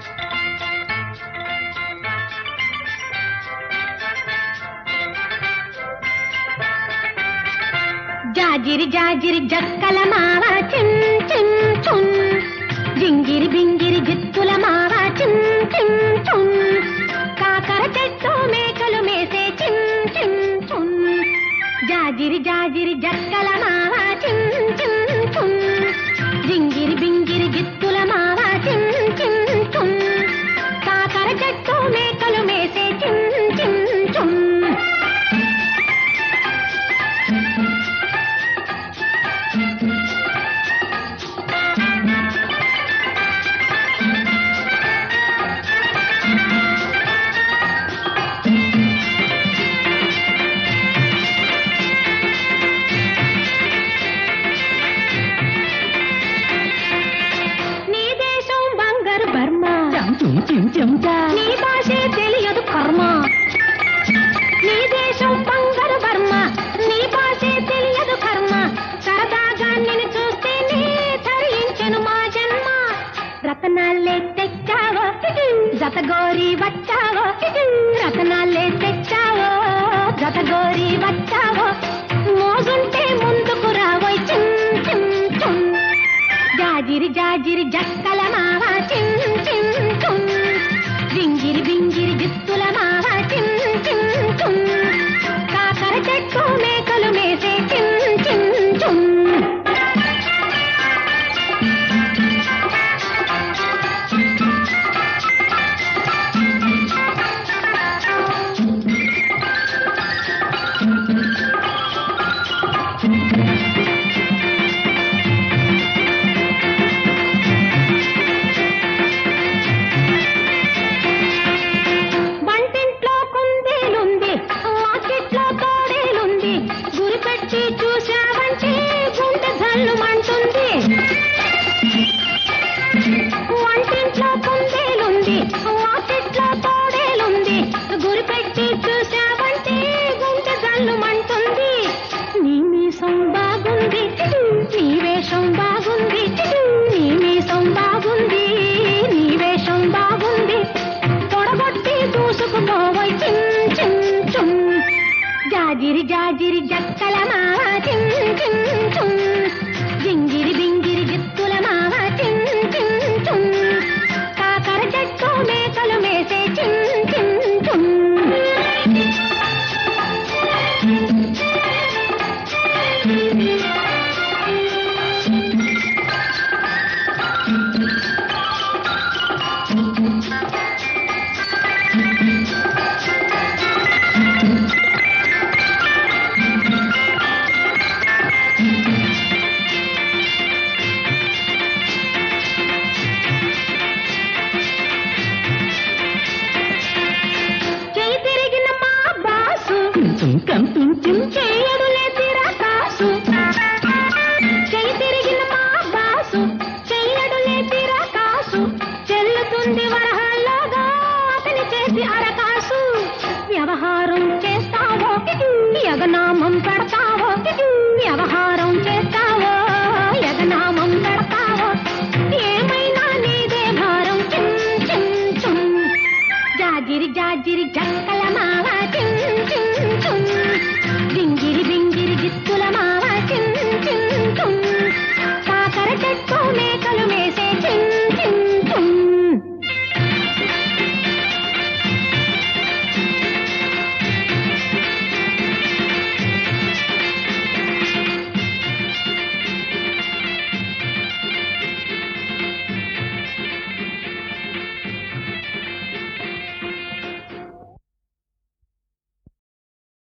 జాజిరి జాజిరి జక్కల మావ చిన్ చిన్ చున్ జింగిరి బింగిరి జిత్తుల మావ చిన్ చిన్ చున్ కాకర చెట్టు మేకలు మేసే చిన్ చిన్ చున్ జాజిరి జాజిరి జక్కల మావ చిన్ చిన్ చున్ జింగిరి బింగిరి జిత్తుల మావ చిన్ చిన్ చున్ కాకర చెట్టు మేకలు మేసే చిన్ చిన్ చున్ నీ దేశం బంగారు బర్మా చుమ్ చిమ్ చెంచా నీ భాషే తెలియదు కర్మ నీ దేశం బంగారు బర్మ నీ భాషే తెలియదు కర్మ సరదాగా నిన్ను చూస్తే నీ ధరించెను మా జన్మ రతనాలే తెచ్చావో జతగోరి వచ్చావో రతనాలే తెచ్చావో జతగోరి వచ్చావో మోగుంటే ముందుకు రావోయ్ చిన్ చిన్ చిన్ జాజిరి జాజిరి జక్కల మావా చిన్ చిన్ చున్ జింగి